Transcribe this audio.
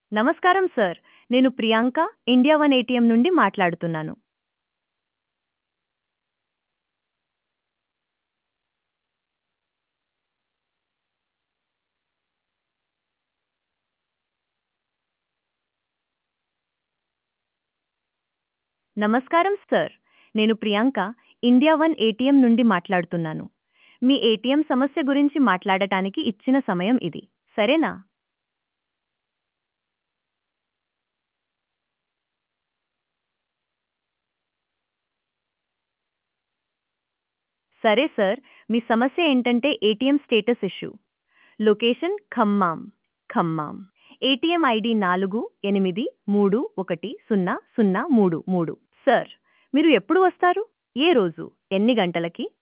నమస్కారం సార్ నేను Priyanka India one ATM నుండి మాట్లాడుతున్నాను నమస్కారం సార్ నేను ప్రియాంక ఇండియా వన్ ఏటీఎం నుండి మాట్లాడుతున్నాను మీ ఏటీఎం సమస్య గురించి మాట్లాడటానికి ఇచ్చిన సమయం ఇది సరేనా సరే సార్ మీ సమస్య ఏంటంటే ATM status issue location Khammam Khammam ATM ID నాలుగు ఎనిమిది మూడు ఒకటి సున్నా సున్నా మూడు మూడు సార్ మీరు ఎప్పుడు వస్తారు ఏ రోజు ఎన్ని గంటలకి